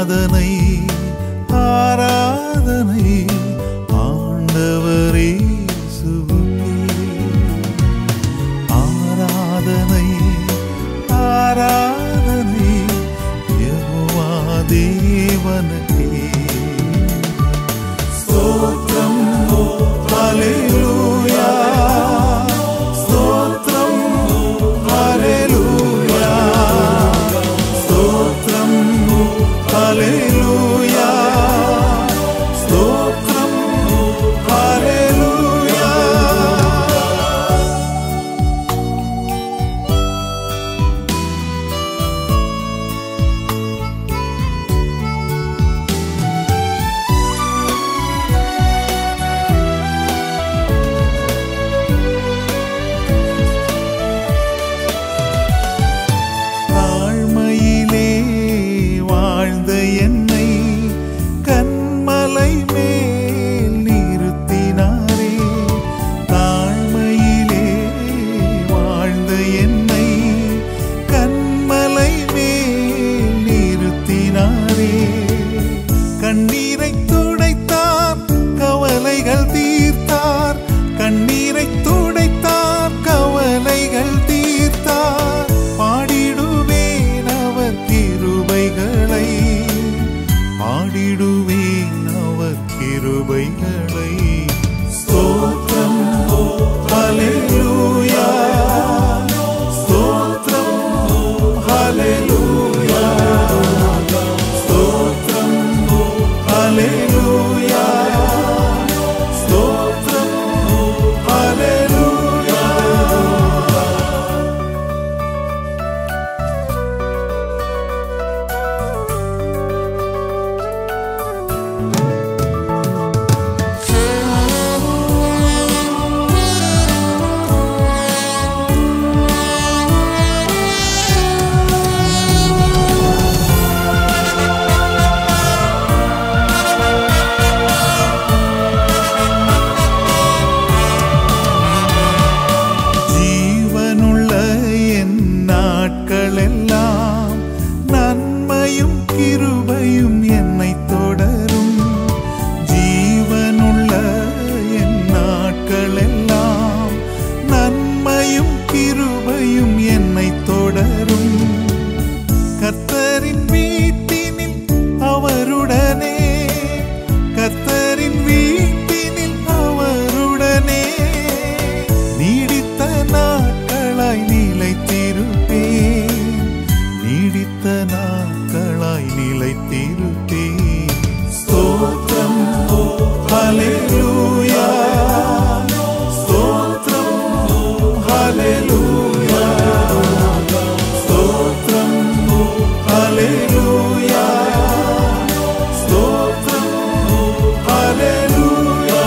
ஆராதனை ஆராதனை ஆண்டவரே ஆராதனை ஆராதனை யெகோவா தேவனுக்கே ஸ்தோத்திரம் ஹalleluya ஸ்தோத்திரம் ஹalleluya ஸ்தோத்திரம் ஹalleluya ஸ்தோத்திரம் ஹalleluya தாழ்மையிலே வாழ்ந்த என்னை கண்மலை மேல் நிறுத்தினாரே தாழ்மையிலே வாழ்ந்த என்னை கண்மலை மேல் நிறுத்தினாரே கண்ணீரை துடைத்தார் கவலைகள் தீர்த்தார் கண்ணீரை துடைத்தார் கவலைகள் தீர்த்தார் பாடிடுவேன் அவர் கிருபைகளை பாடிடுவேன் அவர் கிருபைகளை ஸ்தோத்திரம் ஹalleluya ஸ்தோத்திரம் ஹalleluya ஸ்தோத்திரம் ஹalleluya ஸ்தோத்திரம் ஹalleluya ஜீவனுள்ள என் நாட்களெல்லாம் நன்மையும் கிருபையும் என்னை தொடரும் ஜீவனுள்ள என் நாட்களெல்லாம் நன்மையும் கிருபையும் என்னை தொடரும் கர்த்தரின் வீட்டினில் அவருடனே கர்த்தரின் வீட்டினில் அவருடனே நீடித்த நாட்களாய் நிலைத்திருப்பேன் நீடித்த நாட்களாய் நிலைத்திருப்பேன் ஸ்தோத்திரம் ஹalleluya ஸ்தோத்திரம் ஹalleluya ஸ்தோத்திரம் ஹalleluya ஸ்தோத்திரம் ஹalleluya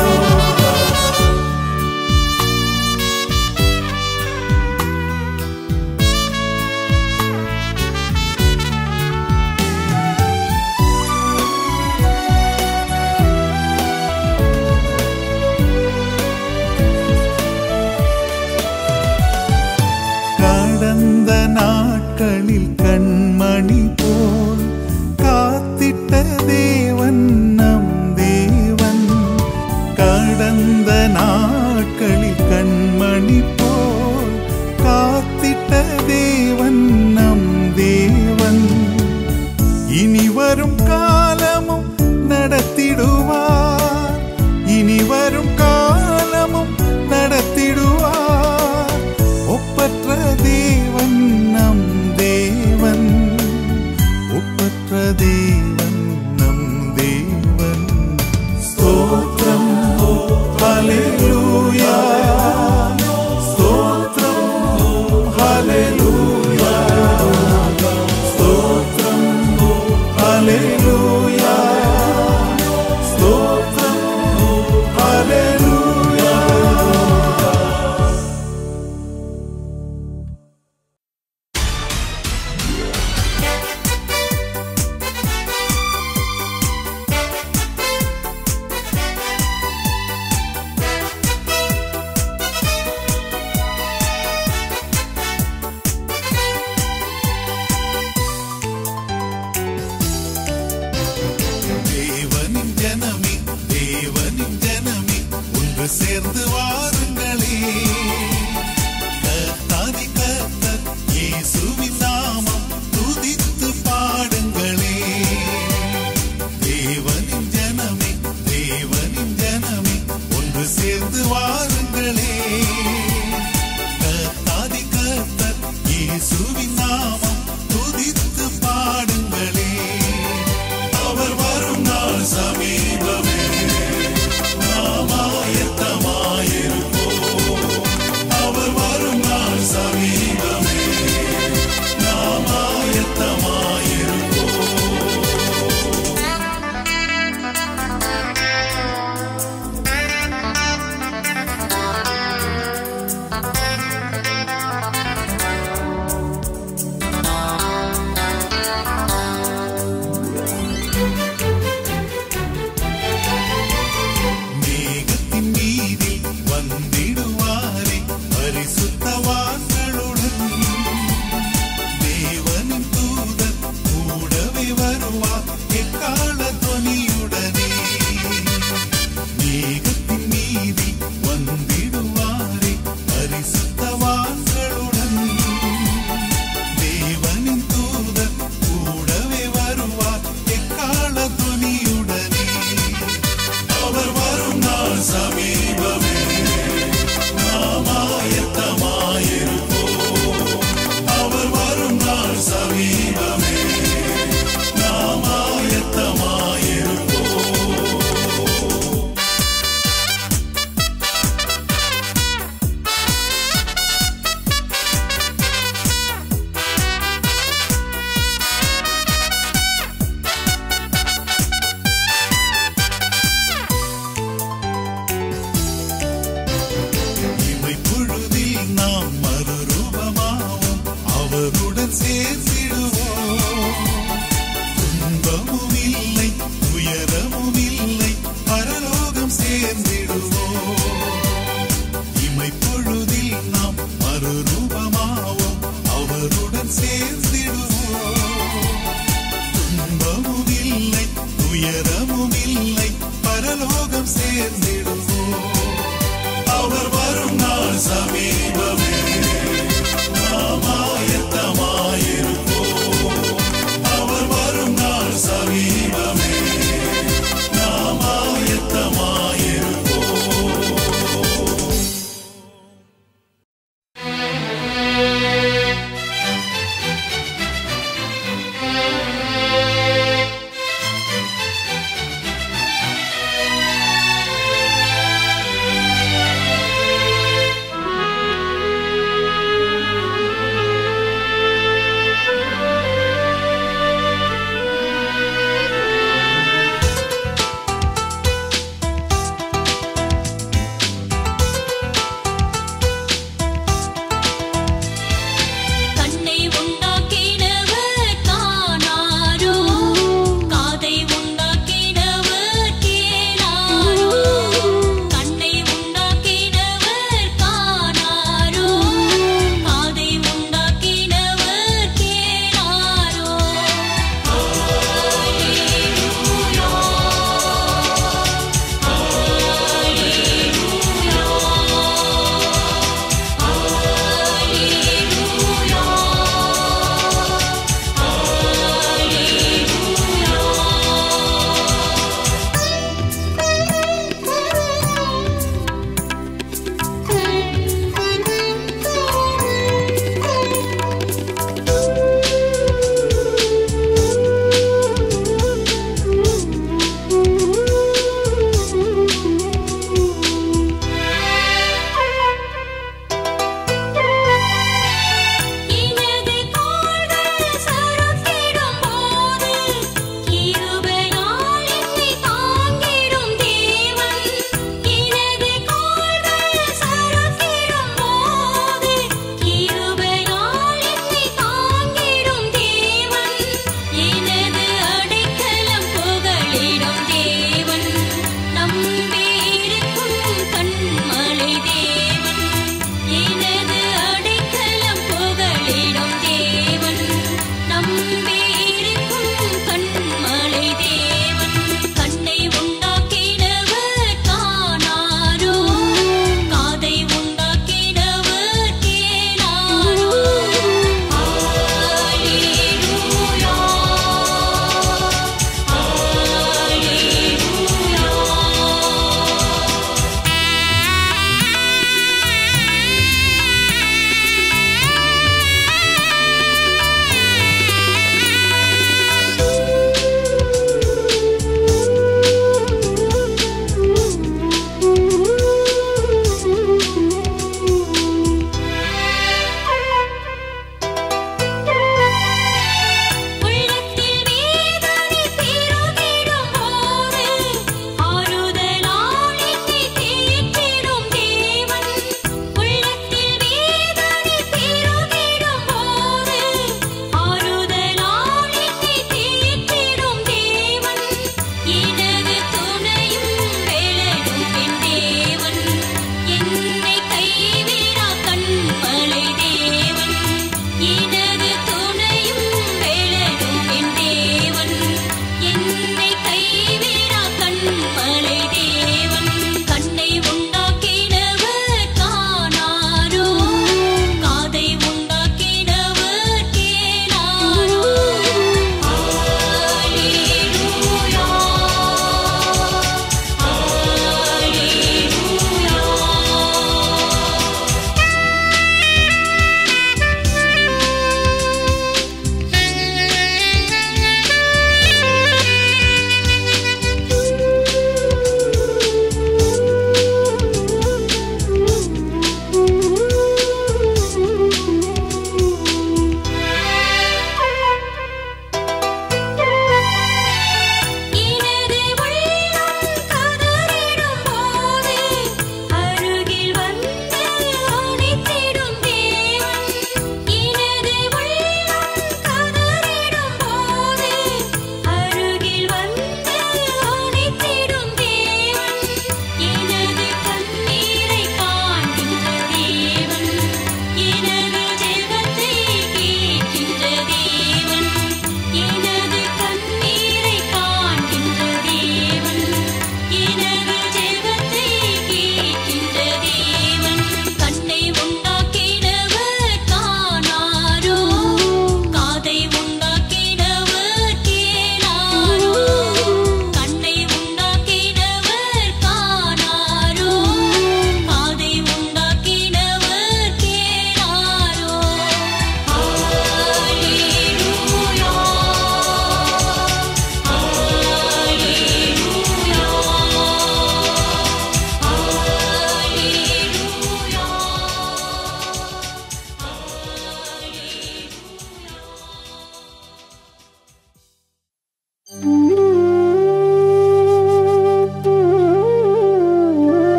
கடந்த நாட்களில் கண்மணி போல் காத்திட்ட தேவன் நம் தேவன் கடந்த நாட்களில் கண்மணி போல் காத்திட்ட தேவன் நம் தேவன் இனி வரும் காலமும் நடத்திடுவார் இனி வரும் காலமும் நடத்திடுவார் ஒப்பற்ற தேவன் நம் தேவன் ஒப்பற்ற தேவன் நம் தேவன் ஸ்தோத்திரம் ஹalleluya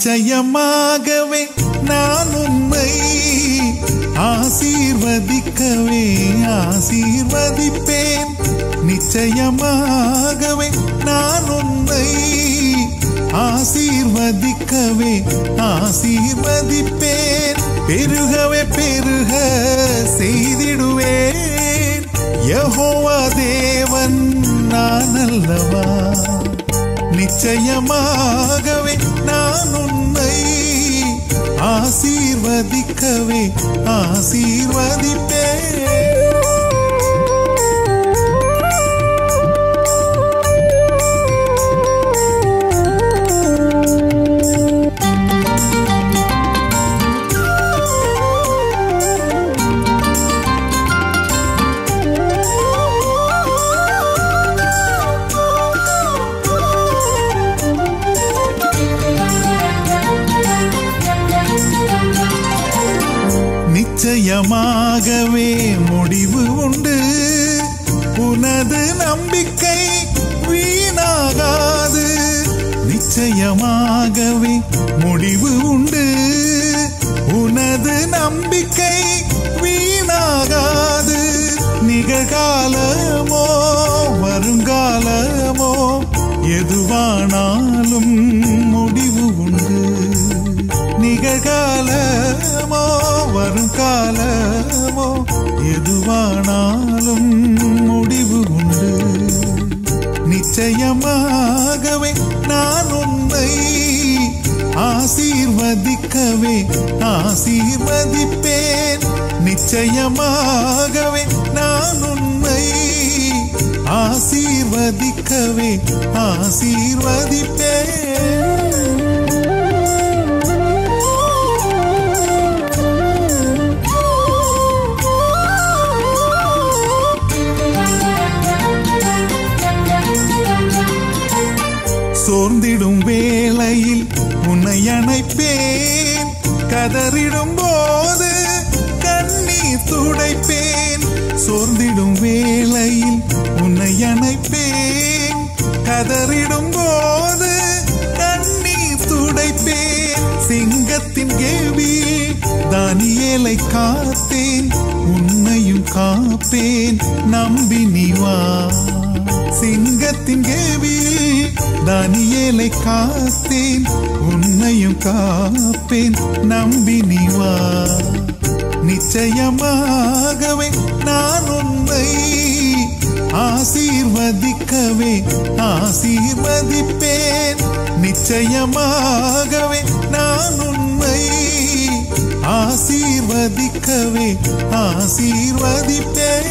நிச்சயமாகவே நான் உன்னை ஆசீர்வதிக்கவே ஆசீர்வதிப்பேன் நிச்சயமாகவே நான் உன்னை ஆசீர்வதிக்கவே ஆசீர்வதிப்பேன் பெருகவே பெருக செய்திடுவேன் யெகோவா தேவன் நான் அல்லவா நிச்சயமாகவே நான் உன்னை ஆசீர்வதிக்கவே ஆசீர்வதிப்பேன் நிச்சயமாகவே முடிவு உண்டு உனது நம்பிக்கை வீணாகாது நிச்சயமாகவே முடிவு உண்டு உனது நம்பிக்கை வீணாகாது நிகழ்காலமோ வருங்காலமோ எதுவானாலும் முடிவு உண்டு நிகழ்காலமோ வருங்காலமோ எதுவானாலும் முடிவு உண்டு நிச்சயமாகவே நான் உன்னை ஆசீர்வதிக்கவே ஆசீர்வதிப்பேன் நிச்சயமாகவே நான் உன்னை ஆசீர்வதிக்கவே ஆசீர்வதிப்பேன் சோர்ந்திடும் வேளையில் உன்னை அணைப்பேன் கதறிடும் போது கண்ணீர் துடைப்பேன் சோர்ந்திடும் வேளையில் உன்னை அணைப்பேன் கதறிடும் போது கண்ணீர் துடைப்பேன் சிங்கத்தின் கேள்வியில் தானியேலை காத்தேன் உன்னையும் காப்பேன் நம்பி நீ வா சிங்கத்தின் கேவில் தானியேலை காத்தேன் உன்னையும் காப்பேன் நம்பி நீ வா நிச்சயமாகவே நான் உன்னை ஆசீர்வதிக்கவே ஆசீர்வதிப்பேன் நிச்சயமாகவே நான் உன்னை ஆசீர்வதிக்கவே ஆசீர்வதிப்பேன்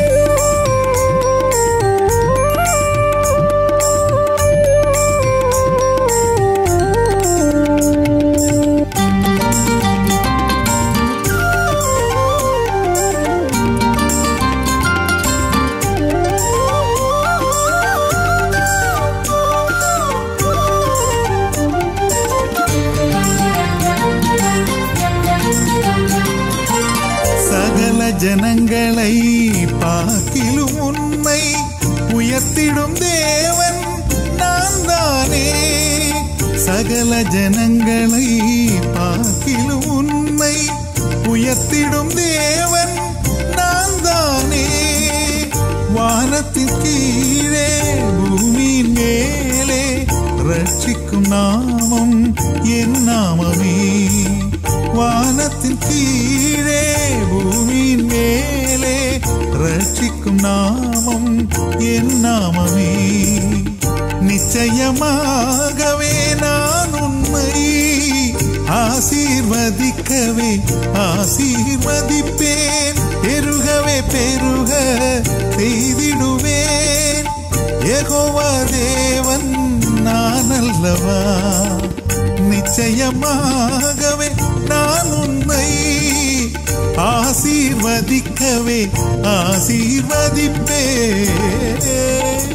சகல ஜனங்களை பார்க்கிலும் உன்னை உயர்த்திடும் தேவன் நான் தானே சகல ஜனங்களை பார்க்கிலும் உன்னை உயர்த்திடும் தேவன் நான் தானே வானத்தின் கீழே பூமியின் மேலே ரட்சிக்கும் நாமம் என் நாமமே வானத்தின் கீழே பூமியின் மேலே ரட்சிக்கும் நாமம் என் நாமமே நிச்சயமாகவே நான் உண்மை ஆசீர்வதிக்கவே ஆசீர்வதிப்பேன் பெருகவே பெருக செய்திடுவேன் யெகோவா தேவன் நான் அல்லவா நிச்சயமாகவே நான் உன்னை ஆசீர்வதிக்கவே ஆசீர்வதிப்பேன்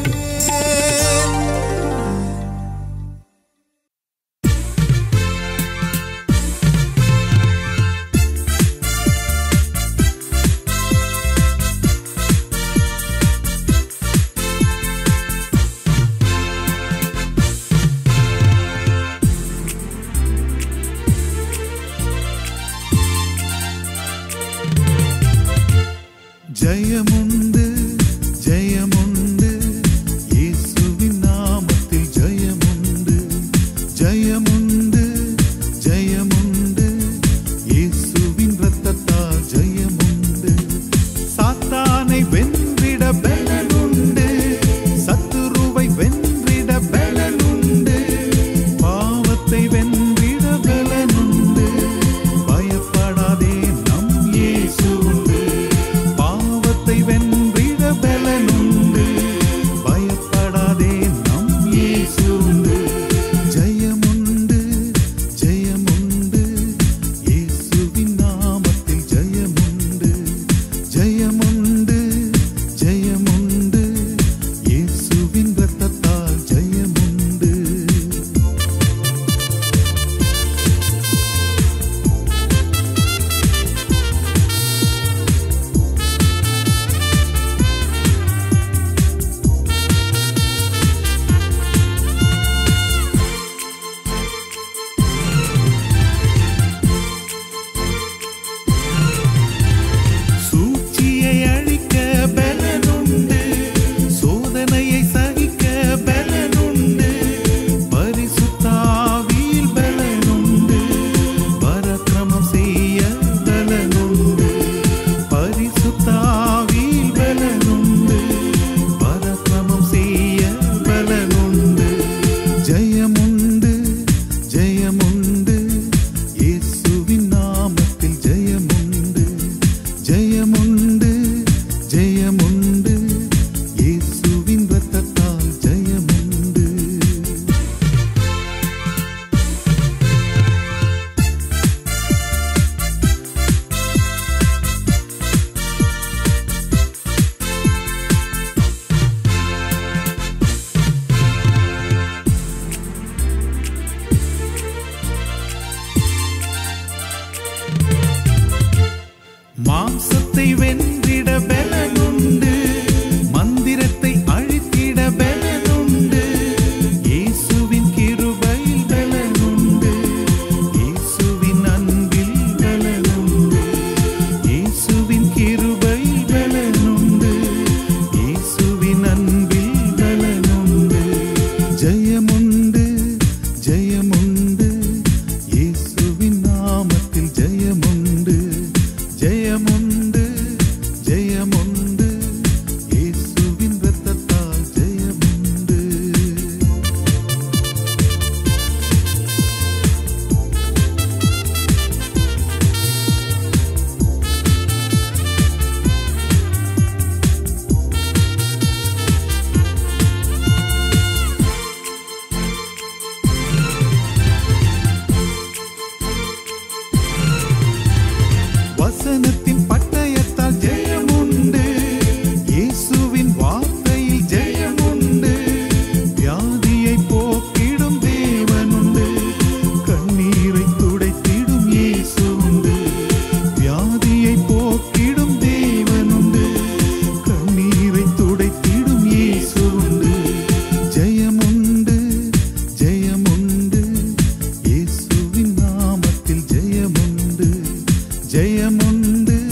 ஜெயமுண்டு ஜெயமுண்டு இயேசுவின் நாமத்தில் ஜெயமுண்டு ஜெயமுண்டு ஜெயமுண்டு இயேசுவின் இரத்தத்தால் ஜெயமுண்டு சாத்தானை வென்றிட பலனுண்டு சத்துருவை வென்றிட பலனுண்டு பாவத்தை வென்றிட பலனுண்டு பயப்படாதே நம் இயேசு உண்டு பாவத்தை வென்றிட பலனுண்டு பயப்படாதே நம் இயேசு உண்டு ஜெயமுண்டு ஜெயமுண்டு இயேசுவின் நாமத்தில் ஜெயமுண்டு ஜெயமுண்டு ஜெயமுண்டு இயேசுவின் இரத்தத்தால் ஜெயமுண்டு சூழ்ச்சியை அழிக்க பலனுண்டு சோதனையை சகிக்க பலனுண்டு பரிசுத்தாவியில் பலனுண்டு பரக்கிரமம் செய்ய பலனுண்டு பரிசுத்தாவியில் பலனுண்டு பரக்கிரமம் செய்ய பலனுண்டு ஜெயமுண்டு ஜெயமுண்டு இயேசுவின் நாமத்தில் ஜெயமுண்டு ஜெயமுண்டு ஜெயமுண்டு இயேசுவின் இரத்தத்தால் ஜெயமுண்டு மாம்சத்தை வென்றிட பலனுண்டு மந்திரத்தை அழித்திட பலனுண்டு இயேசுவின் கிருபையில் பலனுண்டு இயேசுவின் அன்பில் பலனுண்டு இயேசுவின் கிருபையில் பலனுண்டு இயேசுவின் அன்பில் பலனுண்டு ஜெயமுண்டு ஜெயமுண்டு இயேசுவின் நாமத்தில் ஜெயமுண்டு ஜெயமுண்டு ஜெயமுண்டு இயேசுவின் இரத்தத்தால் ஜெயமுண்டு வசனத்தின் பட்டயத்தால் ஜெயமுண்டு இயேசுவின் வார்த்தையில் ஜெயமுண்டு வியாதியை போக்கிடும் தேவனுண்டு கண்ணீரை துடைத்திடும் இயேசு உண்டு வியாதியை போக்கிடும் தேவனுண்டு கண்ணீரை துடைத்திடும் இயேசு உண்டு ஜெயமுண்டு ஜெயமுண்டு இயேசுவின் நாமத்தில் ஜெயமுண்டு ஜெயமுண்டு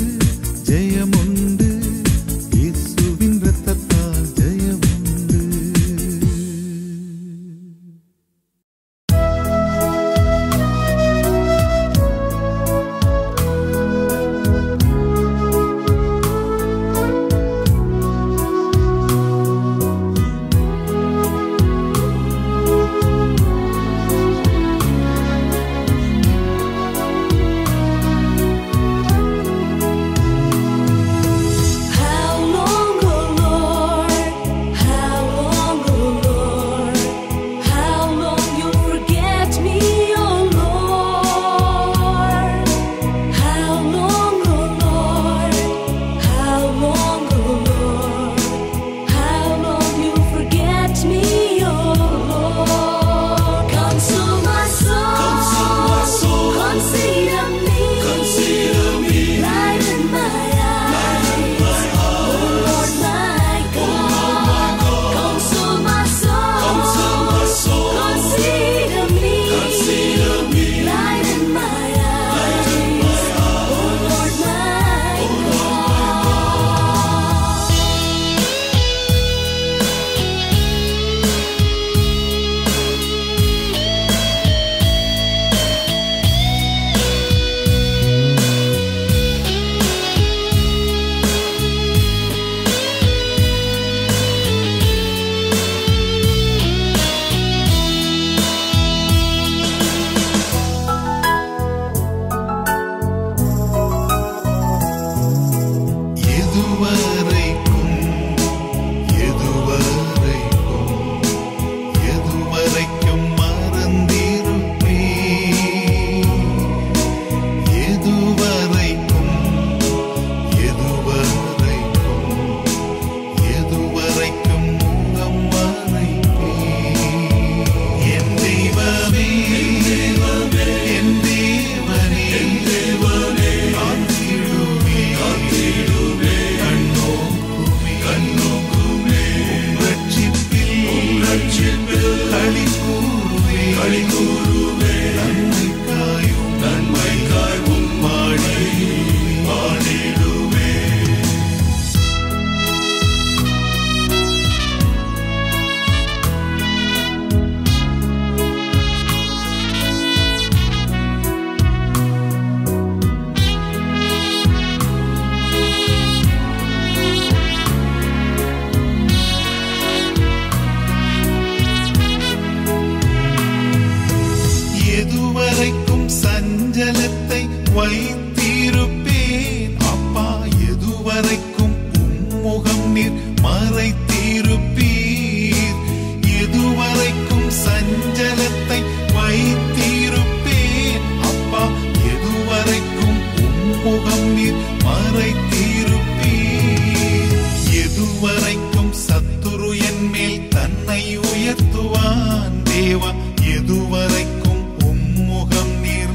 வைத்திருப்பேன் அப்பா எதுவரைக்கும் உம்முகம் நீர் மறைத்திருப்பீர் எதுவரைக்கும் சஞ்சலத்தை வைத்திருப்பேன் அப்பா எதுவரைக்கும் உம்முகம் நீர் மறைத்திருப்பீர் எதுவரைக்கும் சத்துரு என் மேல் தன்னை உயர்த்துவான் தேவா எதுவரைக்கும் உம்முகம் நீர்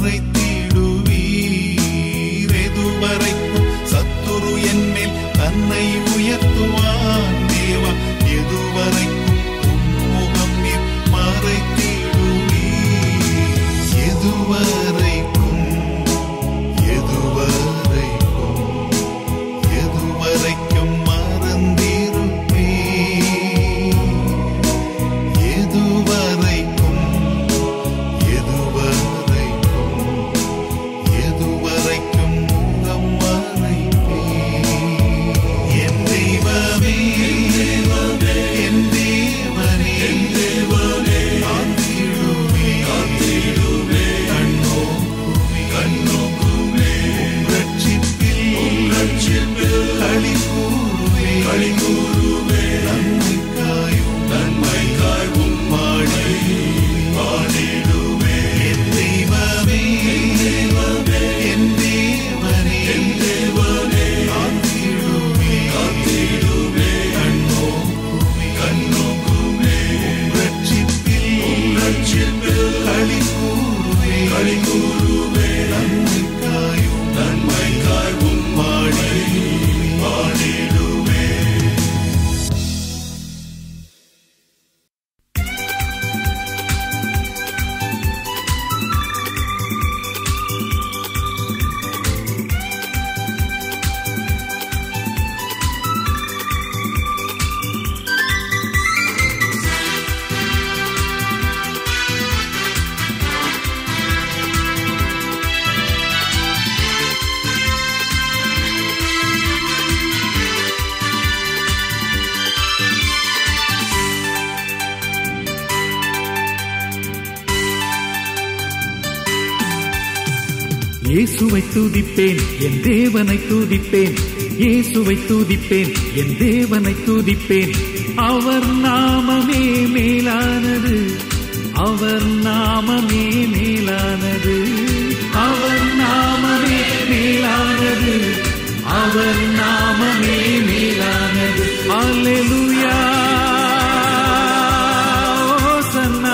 மறைத்திடுவீர் எதுவரைக்கும் சத்துரு என் மேல் தன்னை உயர்த்துவான் தேவா எதுவரைக்கும் உம்முகம் நீர் மறைத்திடுவீர் எதுவரைக்கும் எதுவரைக்கும் எதுவரைக்கும் மறந்திருப்பே எதுவரைக்கும் எதுவரைக்கும் எதுவரைக்கும் முகம் மறைப்பே என் தெய்வமே என் தேவனே என் தேவனே காத்திடுவே காத்திடுவே கண்ணோக்குமே கண்ணோக்குமே ரட்சிப்பில் ரட்சிப்பில் களி கூறுவே களி கூறுவே நன்மைக்காயும் நன்மைக்காயும் பாடி பாடிடுவே என் தெய்வமே தெய்வமே என் தேவனே என் தேவனே காத்திடுவே காத்திடுவே கண்ணோக்குமே கண்ணோக்குமே ரட்சிப்பில் ரட்சிப்பில் களி கூறுவே களி கூறுவே நன்மைக்காயும் நன்மைக்காயும் பாடி பாடிடுவே இயேசுவை துதிப்பேன் என் தேவனை துதிப்பேன் இயேசுவை துதிப்பேன் என் தேவனை துதிப்பேன் அவர் நாமமே மேலானது அவர் நாமமே மேலானது அவர் நாமமே மேலானது அவர் நாமமே மேலானது அல்லேலூயா ஓசன்னா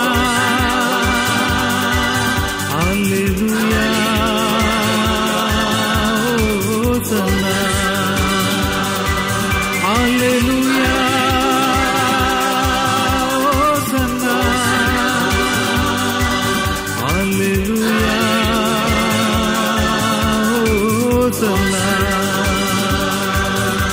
அல்லேலூயா ஓசன்னா அல்லேலூயா ஓசன்னா அல்லேலூயா ஓசன்னா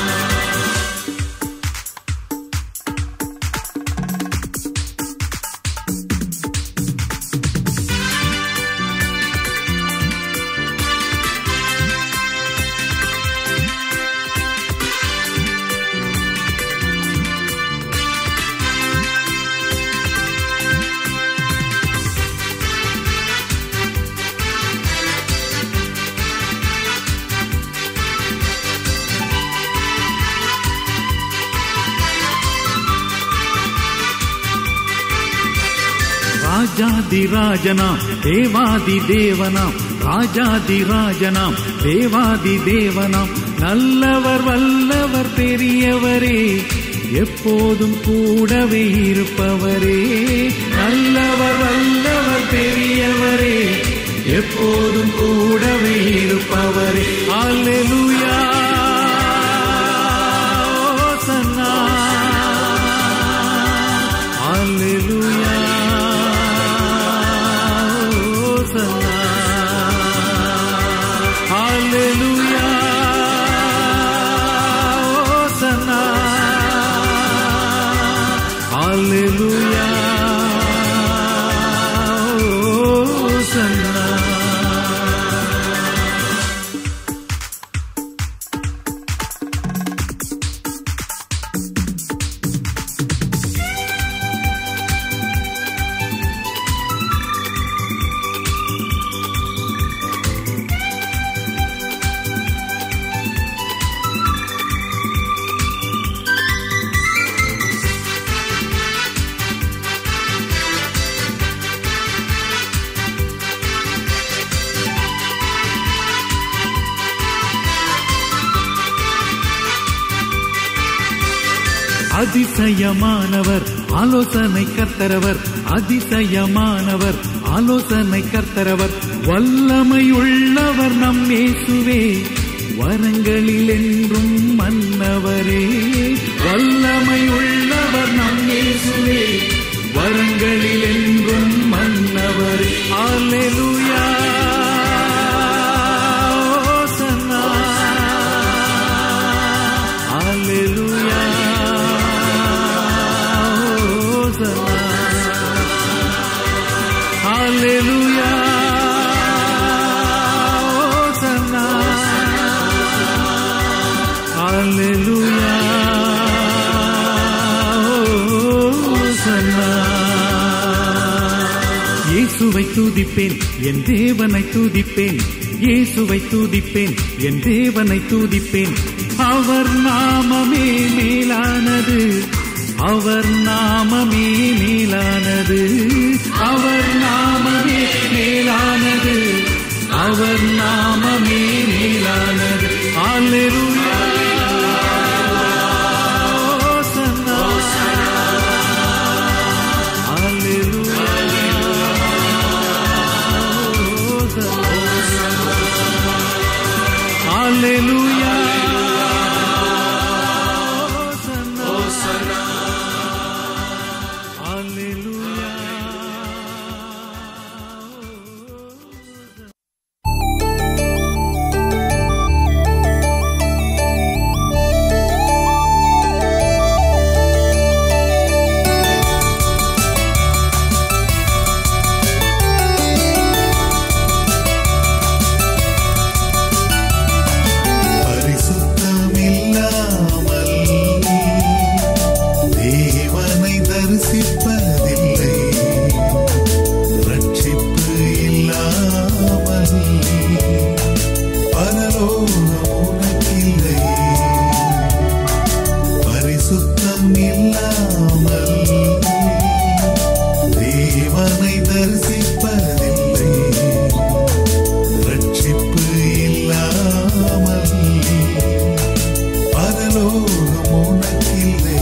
ராஜாதி ராஜனாம் தேவாதி தேவனாம் ராஜாதி ராஜனாம் தேவாதி தேவனாம் நல்லவர் வல்லவர் பெரியவரே எப்போதும் கூடவே இருப்பவரே நல்லவர் வல்லவர் பெரியவரே எப்போதும் கூடவே இருப்பவரே அல்லேலூயா ஓசன்னா அல்லேலூயா ஓசன்னா அல்லேலூயா ஓசன்னா அல்லேலூயா அதிசயமானவர் ஆலோசனை கர்த்தரவர் அதிசயமானவர் ஆலோசனை கர்த்தரவர் வல்லமை உள்ளவர் நம் இயேசுவே வரங்களில் என்றும் மன்னவரே வல்லமை உள்ளவர் நம் இயேசுவே வரங்களில் என்றும் மன்னவரே அல்லேலூயா ஓசன்னா அல்லேலூயா ஓசன்னா அல்லேலூயா ஓசன்னா அல்லேலூயா ஓசன்னா இயேசுவை துதிப்பேன் என் தேவனை துதிப்பேன் இயேசுவை துதிப்பேன் என் தேவனை துதிப்பேன் அவர் நாமமே மேலானது அவர் நாமமே மேலானது அவர் நாமமே மேலானது அவர் நாமமே மேலானது அல்லேலூயா ஓசன்னா அல்லேலூயா Hallelujah. Hosanna. Hallelujah. பரிசுத்தமில்லாமல் தேவனை தரிசிப்பதில்லை ரட்சிப்பு இல்லாமல் பரலோகம் உனக்கில்லை பரிசுத்தம் இல்லாமல் தேவனை தரிசிப்பதில்லை ரட்சிப்பு இல்லாமல் பரலோகம் உனக்கில்லை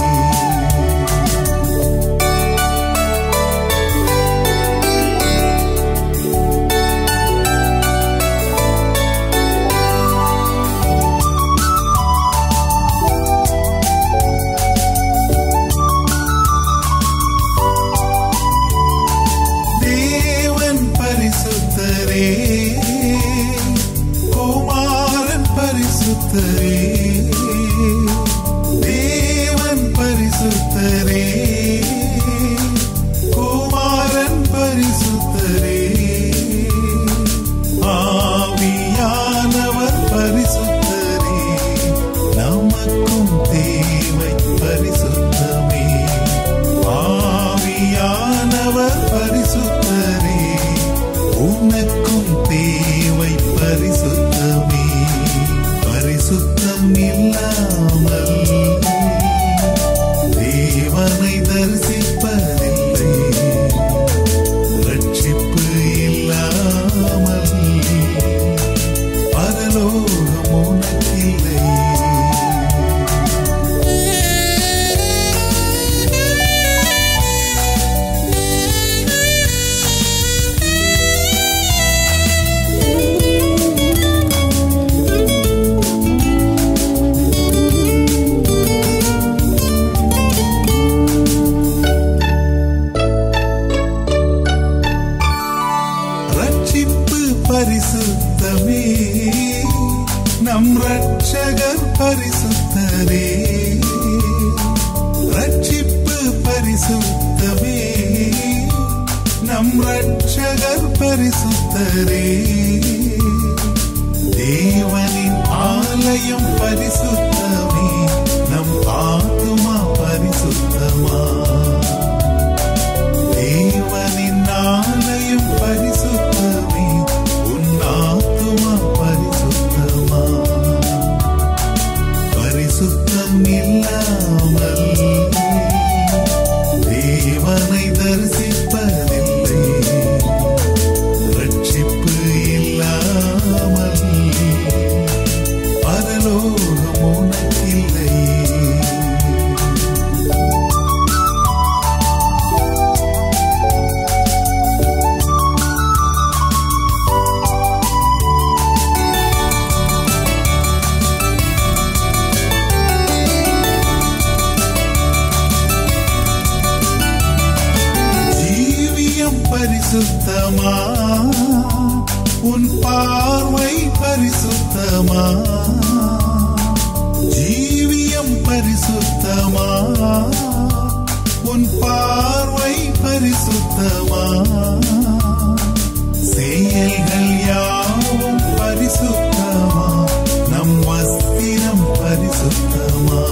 தேவன் பரிசுத்தரே குமாரன் பரிசுத்தரே தேவன் பரிசுத்தரே குமாரன் பரிசுத்தரே ஆவியானவர் பரிசுத்தரே நமக்கும் தேவை பரிசுத்தமே ஆவியானவர் பரிசுத்தரே உனக்கும் தேவை பரிசுத்தமே பரிசுத்தம் இல்லாமல் தேவனை தரிசிப்பதில்லை ரட்சிப்பு இல்லாமல் பரலோகம் உனக்கில்லை ரட்சிப்பு பரிசுத்தமே நம் ரட்சகர் பரிசுத்தரே ரட்சிப்பு பரிசுத்தமே நம் ரட்சகர் பரிசுத்தரே தேவனின் ஆலயம் பரிசுத்தமே நம் ஆத்துமா பரிசுத்தமா தேவனின் ஆலயம் பரிசுத்தமே உன் ஆத்துமா பரிசுத்தமா பரிசுத்தம் இல்லாமல் தேவனை தரிசிப்பதில்லை ரட்சிப்பு இல்லாமல் பரலோகம் உனக்கு பரிசுத்தமா உன் பார்வை பரிசுத்தமா ஜீவியம் பரிசுத்தமா உன் பார்வை பரிசுத்தமா செயல்கள் யாவும் பரிசுத்தமா நம் வஸ்திரம் பரிசுத்தமா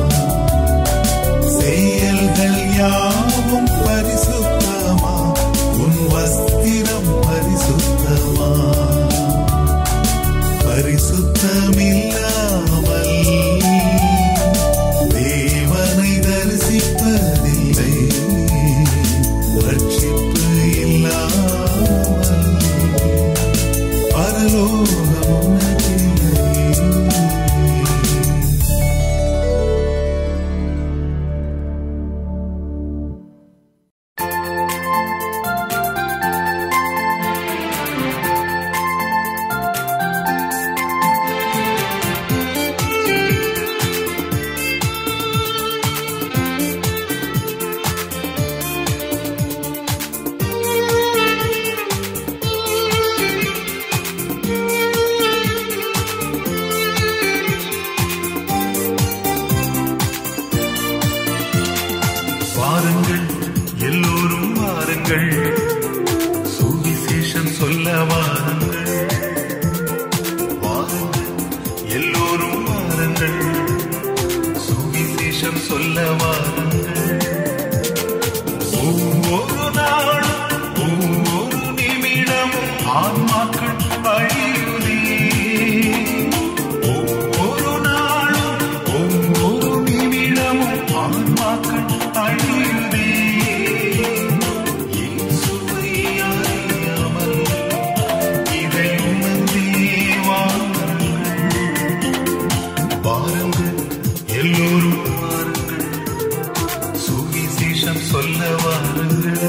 செயல்கள் யாவும் பரிசுத்தமா உன் வஸ்திரம் பரிசுத்தமா பரிசுத்தமில்லாமல் தேவனை தரிசிப்பதில்லை ரட்சிப்பு இல்லாமல் பரலோகம் உனக்கில்லை. வாருங்கள் எல்லோரும் வாருங்கள் சுவிசேஷம் சொல்ல வாருங்கள் வாருங்கள் எல்லோரும் வாருங்கள் சுவிசேஷம் சொல்ல வாருங்கள் ஒவ்வொரு நாளும் ஒவ்வொரு நிமிடமும் ஆன்மாக்கள் அழியுதே ஒவ்வொரு நாளும் ஒவ்வொரு நிமிடமும் ஆன்மாக்கள் அழியுதே இயேசுவை அறியாமல் இதை உணர்ந்தே வாருங்கள் வாருங்கள் எல்லோரும் வாருங்கள் சுவிசேஷம் சொல்ல வாருங்கள்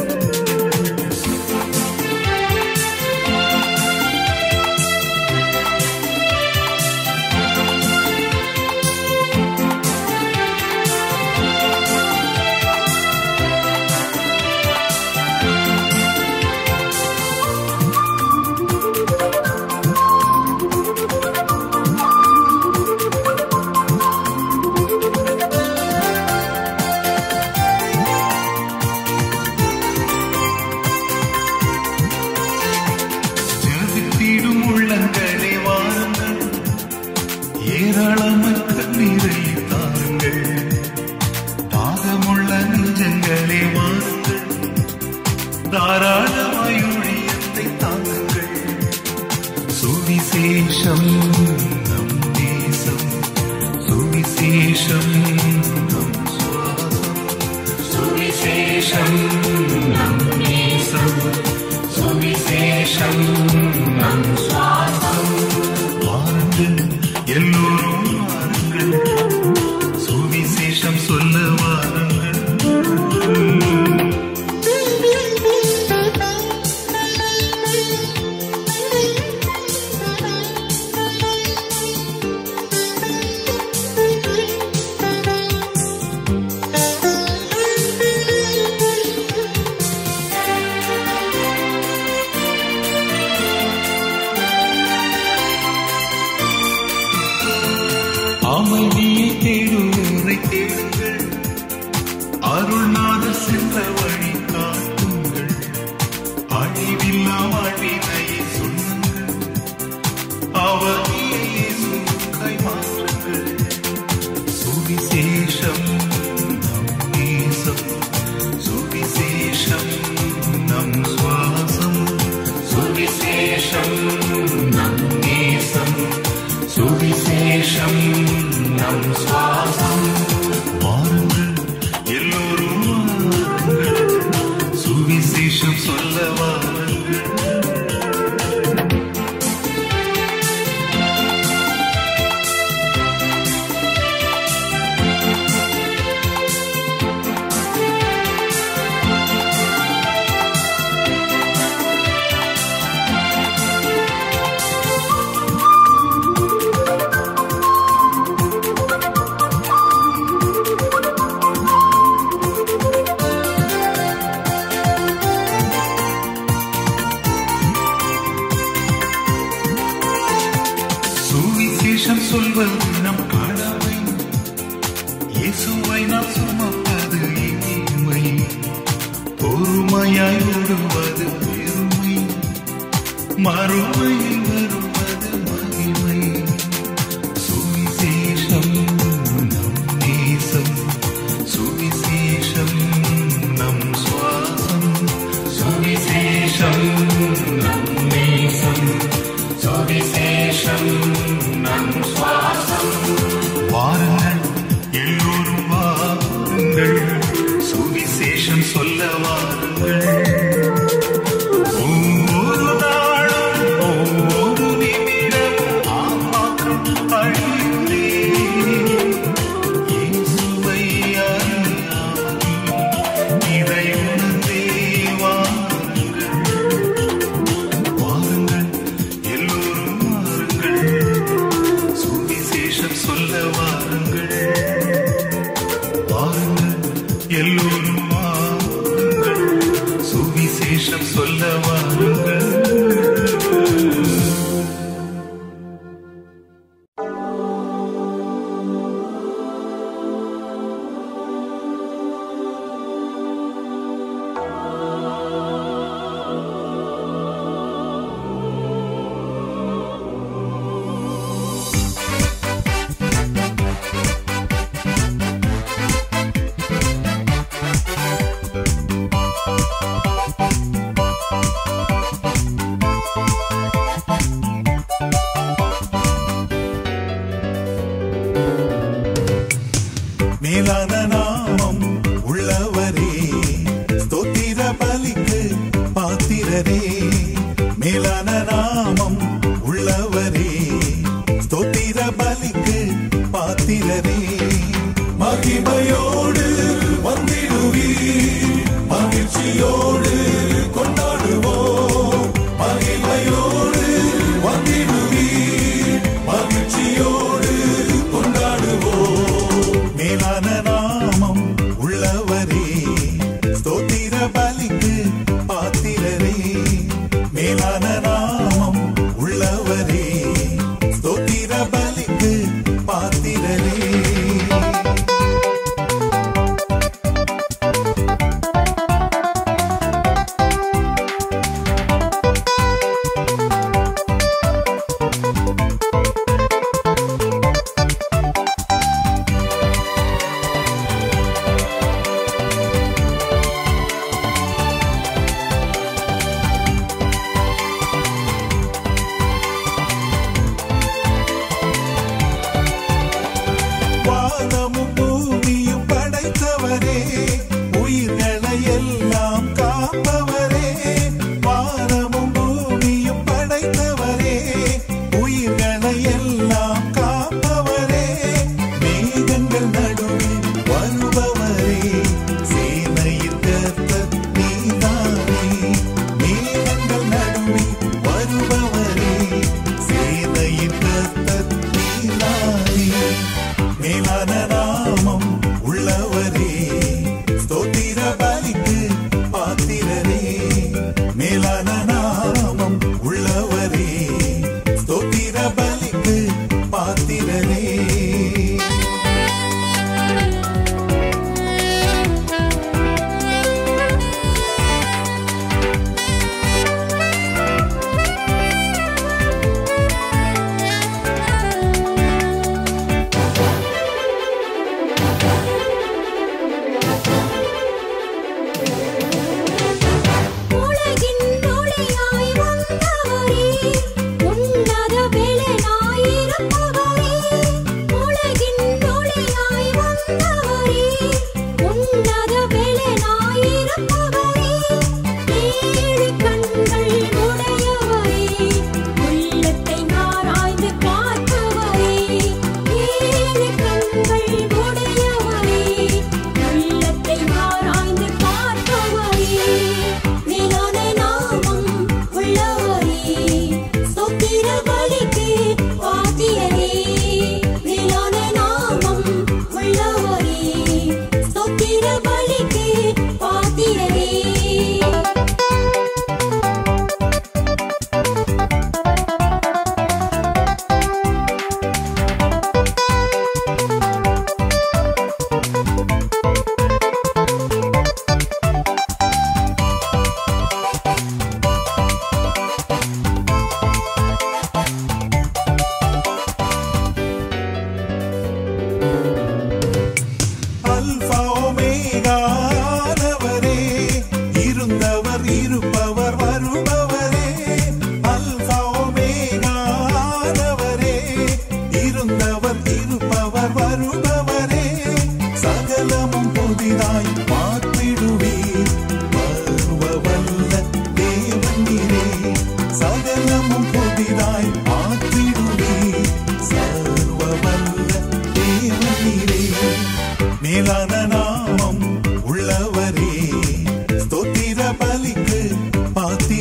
ஜெபித்திடும் உள்ளங்களே வாருங்கள் ஏராளமற்ற நீரை தாருங்கள் தாகமுள்ள நெஞ்சங்களே வாருங்கள் தாராளமாய் ஊழியத்தை தாங்குங்கள் சுவிசேஷம் நம் தேசம் சுவிசேஷம் நம் சுவாசம் சுவிசேஷம் நம் தேசம் சுவிசேஷம் நம் சுவாசம் வாருங்கள் எல்லோரும் வாருங்கள் சுவிசேஷம் சொல்ல வாருங்கள் அமைதியை தேடுவோரை தேடுங்கள் அருள்நாதர் சென்ற வழி காட்டுங்கள் அழிவில்லா வாழ்வினையை சொல்லுங்கள் அவதியை சுக்கை மாற்றுங்கள் சுவிசேஷம் நம் நேசம் சுவிசேஷம் நம் சுவாசம் சுவிசேஷம் நம் நேசம் சுவிசேஷம் நம் சுவாசம் வாருங்கள் எல்லோரும் வாருங்கள் சுவிசேஷம் சொல்ல வாருங்கள் சொல்வது நம் கடமை இயேசுவை நாம் சுமப்பது இனிமை பொறுமையாய் ஓடுவது பெருமை மறுமையில் வருவது மகிமை சுவிசேஷம் நம் நேசம் சுவிசேஷம் நம் சுவாசம் சுவிசேஷம் நம் நேசம் சுவிசேஷம் நம் சுவாசம் வாருங்கள் எல்லோரும் வாருங்கள் சுவிசேஷம் சொல்ல வாருங்கள் ஒவ்வொரு நாளும் ஒவ்வொரு நிமிடம் ஆமாற்றம் அழிந்தே இயேசுவை அறியாமல் இதை உணர்ந்தே வாருங்கள் வாருங்கள் எல்லோரும் வாருங்கள் சுவிசேஷம் சொல்ல வாருங்கள் வாருங்கள் எல்லோரும் வாருங்கள் சுவிசேஷம் சொல்ல வாருங்கள் மேலான நாமம் உள்ளவரே ஸ்தோத்திர பலிக்கு பாத்திரரே மேலான நாமம் உள்ளவரே ஸ்தோத்திர பலிக்கு பாத்திரரே மகிமையோடு வந்திடுவீர் மகிழ்ச்சியோடு கொண்டாடுவோம் மகிமையோடு வந்திடுவீர் மகிழ்ச்சியோடு கொண்டாடுவோம் மேலான நாமம் உள்ளவரே ஸ்தோத்திர பலிக்கு பாத்திரரே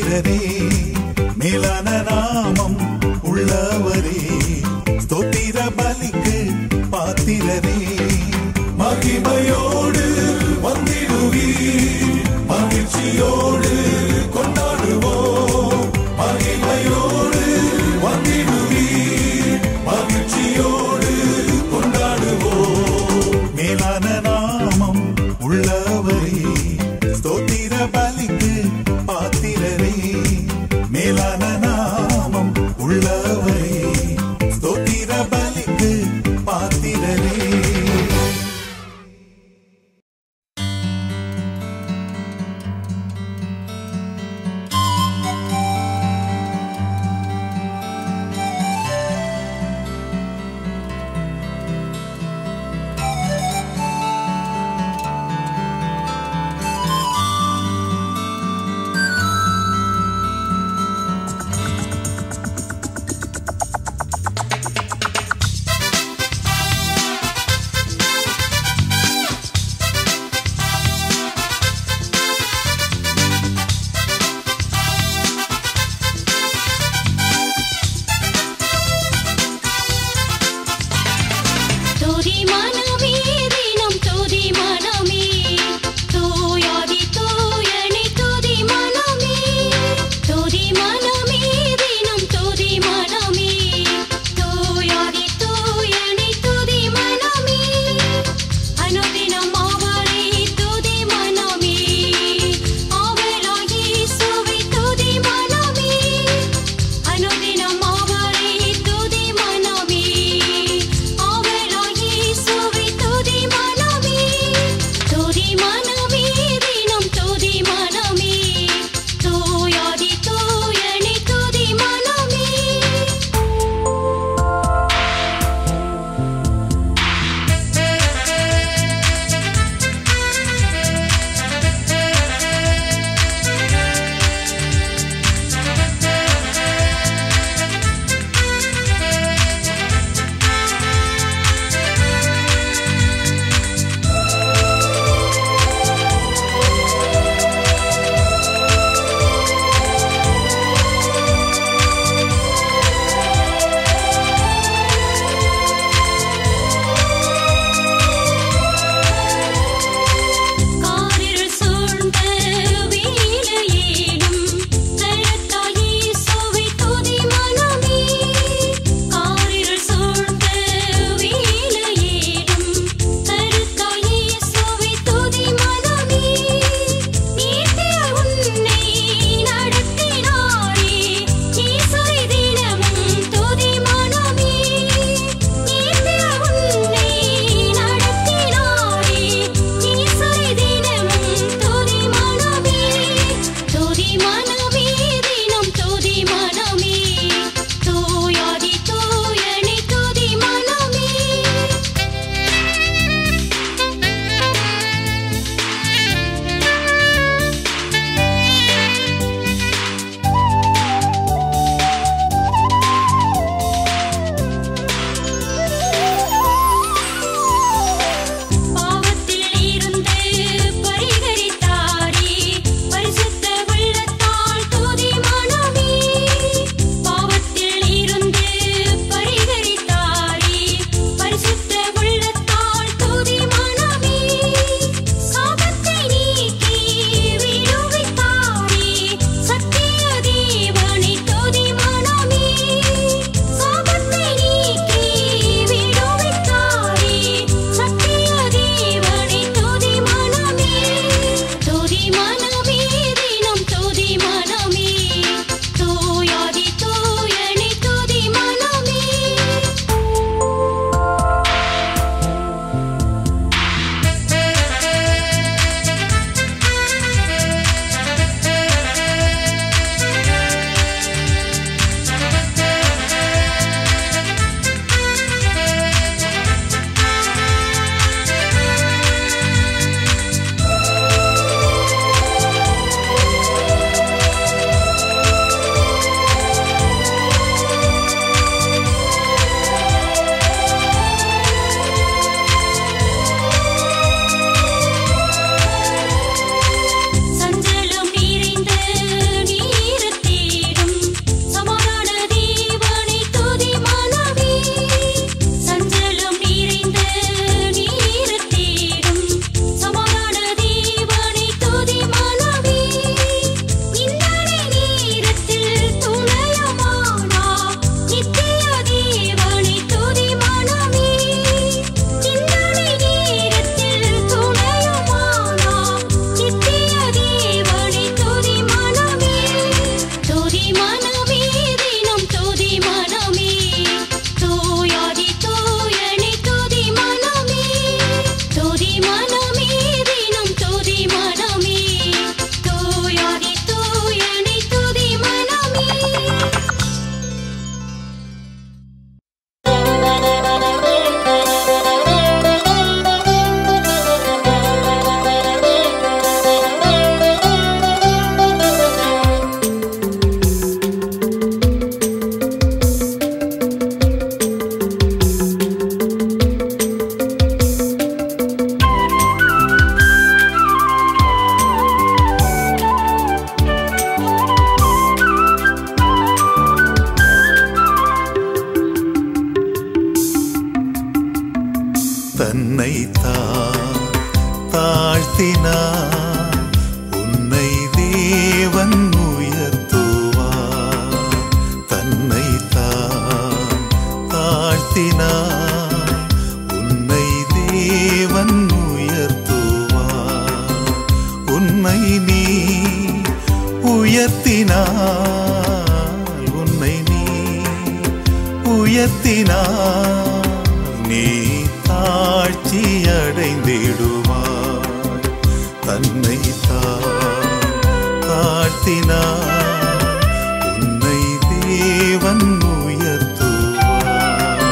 பாத்திரரே மேலான நாமம் உள்ளவரே ஸ்தோத்திர பலிக்கு பாத்திரரே மகிமையோடு வந்திடுவீர் மகிழ்ச்சியோடு கொண்டாடுவோம் மகிமையோடு வந்திடுவீர் மகிழ்ச்சியோடு கொண்டாடுவோம் மேலான நாமம் உள்ளவரே ஸ்தோத்திர பலிக்கு பாத்திரரே மேலான நாமம் உள்ளவரே மனமே தினம் துதி மனமே தூயாதி தூயணி துதி மனமே துதி மனமே தினம் துதி மனமே தூயாதி தூயணி துதி மனமே தன்னை தான் தாழ்த்தினார் உன்னை தேவன் உயர்த்துவார் தன்னை தான் தாழ்த்தினார் உன்னை தேவன் உயர்த்துவார் உன்னை நீ உயர்த்தினார் உன்னை நீ உயர்த்தினார் நீ தாழ்ச்சி அடைந்திடுவாய் தன்னை தாழ்த்தினார் உன்னை தேவன் உயர்த்துவார்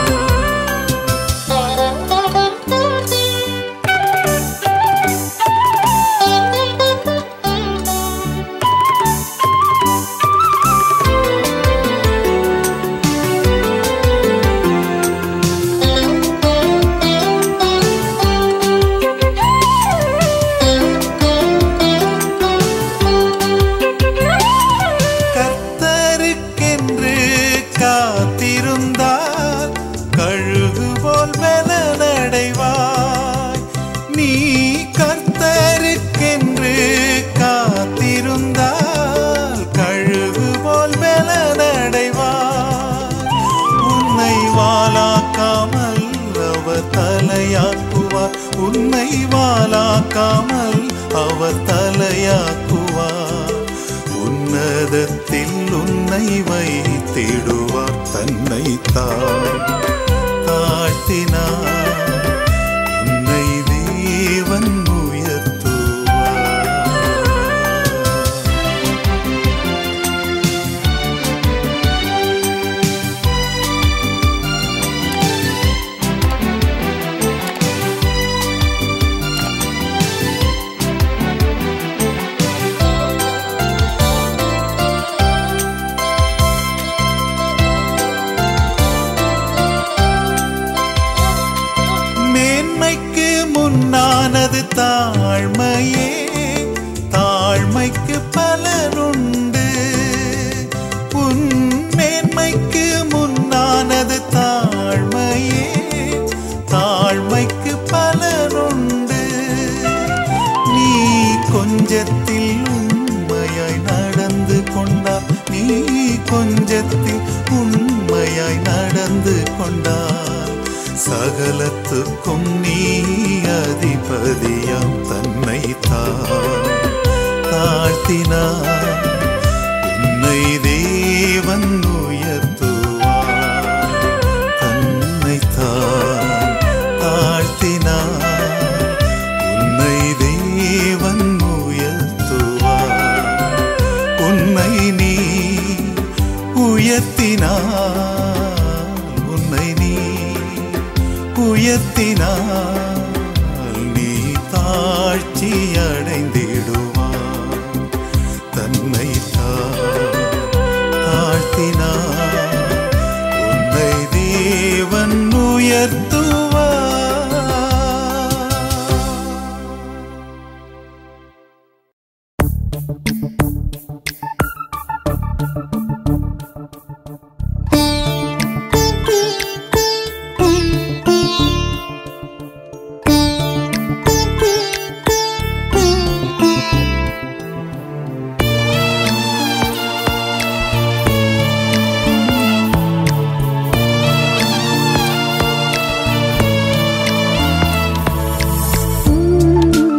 கர்த்தருக்கென்று காத்திருந்தால் கழுகு போல் பலனடைவாய் நீ கர்த்தருக்கென்று காத்திருந்தால் கழுகு போல் பலனடைவாய் உன்னை வாலாக்காமல் அவர் தலையாக்குவார் உன்னை வாலாக்காமல் அவர் தலையாக்குவார் உன்னதத்தில் உன்னை வைத்திடுவார் தன்னை தாழ்த்தினார் உன்னை தேவன் உயர்த்துவார் மேன்மைக்கு முன்னானது தாழ்மையே தாழ்மைக்கு பலனுண்டு உன் மேன்மைக்கு முன்னானது தாழ்மையே தாழ்மைக்கு பலனுண்டு நீ கொஞ்சத்தில் உண்மையாய் நடந்து கொண்டார் நீ கொஞ்சத்தில் உண்மையாய் நடந்து கொண்டார் சகலத்துக்கும் நீ அதிபதியாம் தன்னை தாழ்த்தினார் உன்னை தேவன் உயர்த்துவார் தன்னை தாழ்த்தினார் உன்னை தேவன் உயர்த்துவார் உன்னை நீ உயர்த்தினார் உன்னை நீ உயர்த்தினார் நீ தாழ்ச்சி அடைந்திடுவார் தன்னை தாழ்த்தினார் உன்னை தேவன் உயர்த்துவார்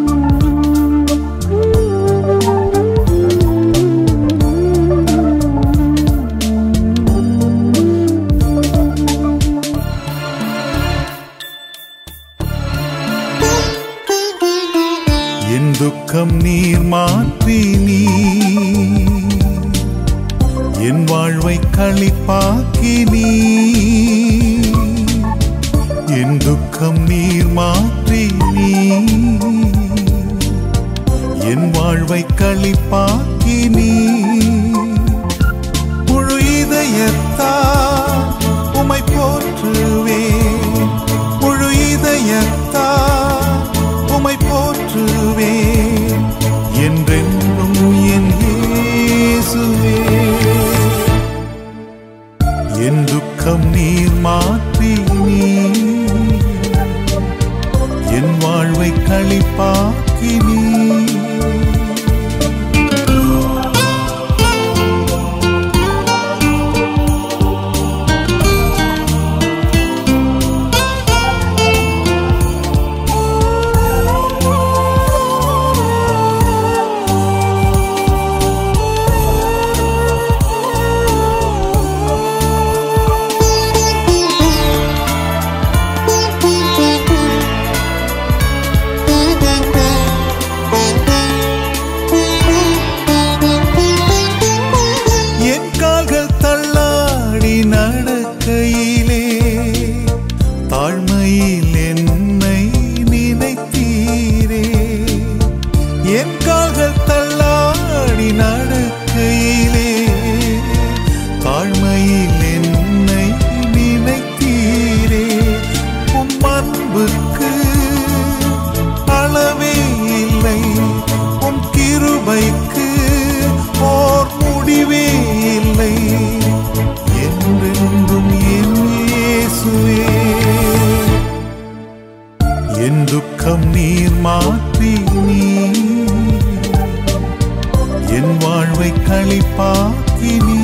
ஆ என் வாழ்வை களிப்பாக்கி நீ என் துக்கம் நீர் மாற்றி நீ என் வாழ்வை களிப்பாக்கி நீ முழு இதயத்தா உமை போற்றுவே முழு இதயத்தா உமை போற்றுவே என்றென்றும் என் இயேசுவே என் துக்கம் நீர் மாற்றி நீ என் வாழ்வை களிப்பாக்கி நீ என் கால்கள் தள்ளாடி நடக்கையிலே தாழ்மையில் என்னை நினைத்தீரே என் கால்கள் தள்ளாடி நடக்கையிலே தாழ்மையில் என்னை நினைத்தீரே உம் அன்புக்கு அளவே இல்லை உம் கிருபைக்கு ஓர் முடிவே இல்லை என்றென்றும் என் இயேசுவே என் துக்கம் நீர் மாற்றி நீ என் வாழ்வை களிப்பாக்கி நீ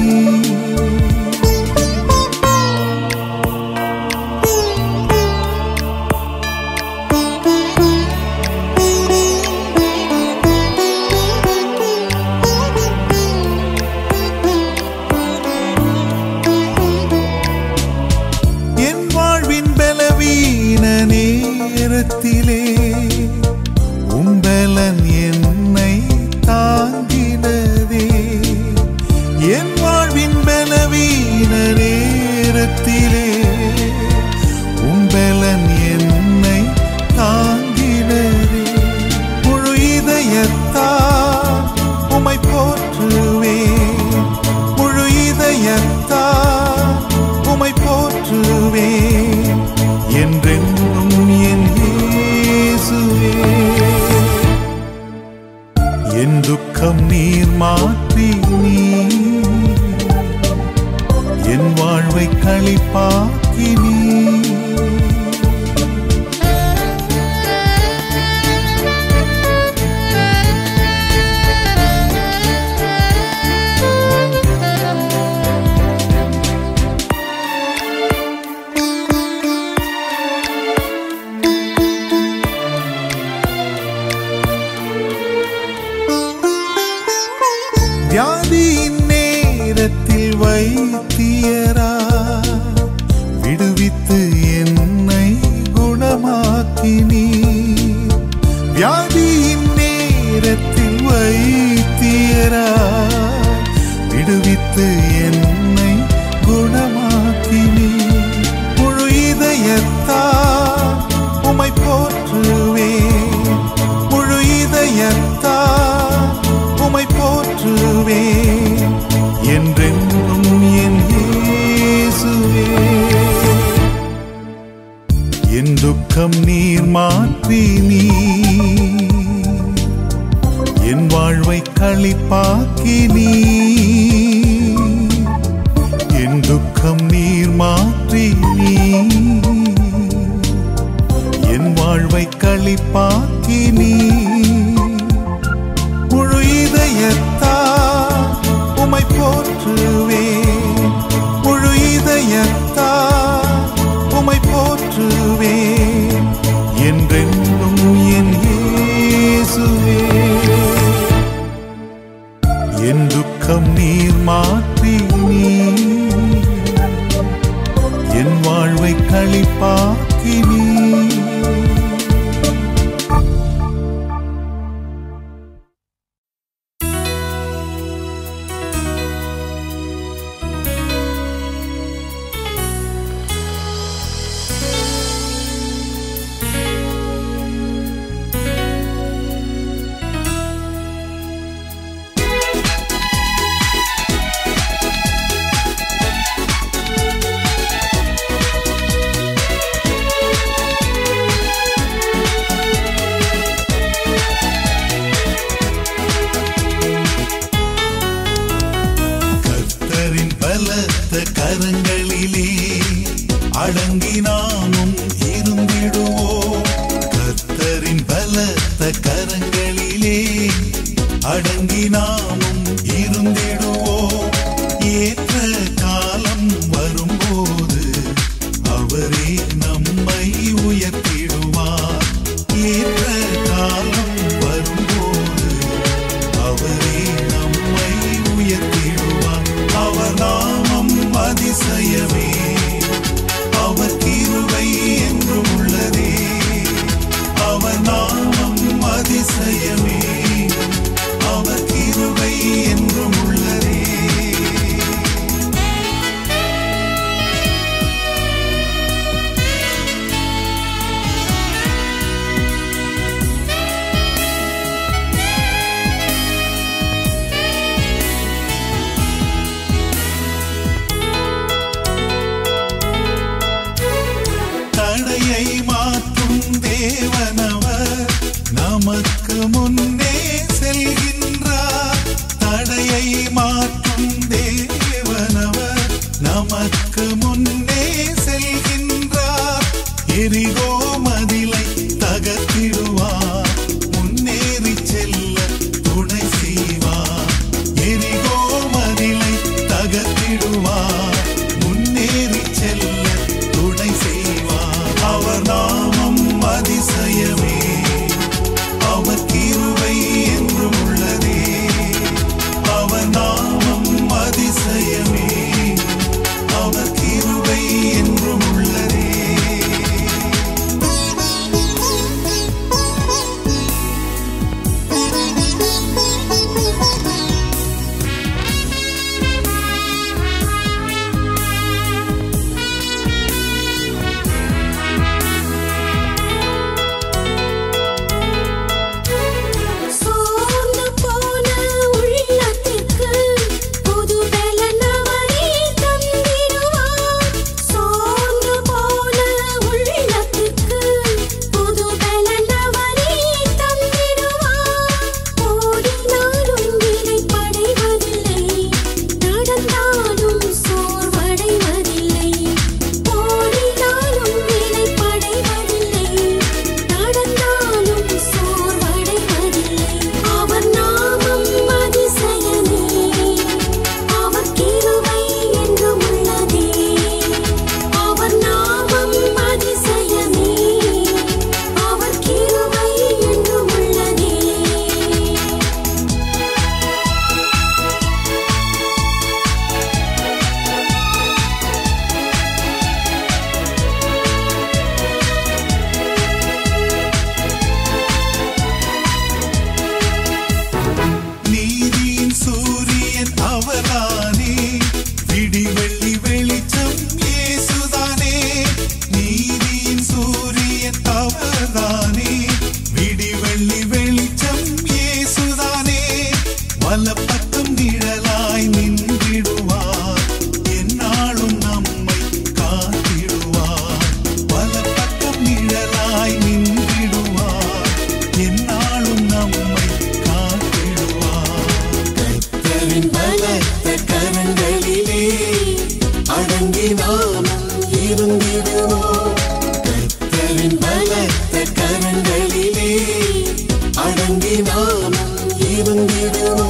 என் வாழ்வின் பலவீன நேரத்திலே உம்பலன் என்னை தாங்கினதே என் வாழ்வின் பலவீன நேரத்திலே உம்பலன் என்னை தாங்கினதே முழு இதயத்தா உமை போற்றுவே முழு இதயத்தா உமை போற்றுவே என்றென்றும் என் இயேசுவே என் துக்கம் நீர் மாற்றி நீ என் வாழ்வை களிப்பாக்கி நீ வியாதியின் நேரத்தில் வைத்தியரா விடுவித்து என்னை குணமாக்கினீ வியாதியின் நேரத்தில் வைத்தியரா விடுவித்து என்னை குணமாக்கினீ முழு இதயத்தா உமை போற்றுவே முழு இதயத்தா உமை போற்றுவே என்றென்றும் என் இயேசுவே என் துக்கம் நீர் மாற்றி நீ என் வாழ்வை களிப்பாக்கி நீ என் துக்கம் நீர் மாற்றி நீ என் வாழ்வை களிப்பாக்கி நீ முழு இதயத்தா உமை போற்றுவே முழு இதயத்தா உமை போற்றுவே கர்த்தரின் பலத்த கரங்களிலே அடங்கி நாமும் இருந்திடுவோம் கர்த்தரின் பலத்த கரங்களிலே அடங்கி நாமும் இருந்திடுவோம் ஏற்ற காலம் வரும்போது அவரே நம்மை உயர்த்திடுவார் ஏற்ற காலம் வரும்போது அவரே நம்மை உயர்த்திடுவார் அவர் நாமம் அதிசயமே அவர் கிருபை என்றும் உள்ளதே அவர் நாமம் அதிசயமே அவர் கிருபை என்றும் உள்ளதே தடையை மாற்றும் தேவனவர் நமக்கு முன்னே செல்கின்றார் தடையை மாற்றும் தேவனவர் நமக்கு முன்னே செல்கின்றார் எரிகோ மதிலை தகர்த்திடுவார் முன்னேறி செல்ல துணை செய்வார் எரிகோ மதிலை தகர்த்திடுவார் முன்னேறி செல்ல துணை செய்வார் அவர் நாமம் அதிசயமே அவர் கிருபை என்றும் உள்ளதே அவர் நாமம் அதிசயமே அவர் கிருபை என்றும் உள்ளதே சோர்ந்து போன உள்ளத்திற்கு புது பலனவரே தந்திடுவார் சோர்ந்து போன உள்ளத்திற்கு புது பலனவரே தந்திடுவார் ஓடினாலும் இளைப்படைவதில்லை நடந்தாலும் சோர்வடைவதில்லை ஓடினாலும் இளைப்படைவதில்லை நடந்தாலும் சோர்வடைவதில்லை அவர் நாமம் அதிசயமே அவர் கிருபை என்றும் உள்ளதே அவர் நாமம் அதிசயமே அவர் கிருபை என்றும் உள்ளதே நீதியின் சூரியன் அவர்தானே விடிவெள்ளி வெளிச்சம் இயேசுதானே நீதியின் சூரியன் அவர்தானே விடிவெள்ளி வெளிச்சம் இயேசுதானே வலப்பக்கம் நிழலாய் நின்றிடுவார் என்னாலும் நம்மை காத்திடுவார் வலப்பக்கம் நிழலாய் நின்றிடுவார் என்னாலும் நம்மை காத்திடுவார் கர்த்தரின் பலத்த கரங்களிலே அடங்கி நாமும் இருந்திடுவோம் கர்த்தரின் பலத்த கரங்களிலே அடங்கி நாமும் இருந்திடுவோம்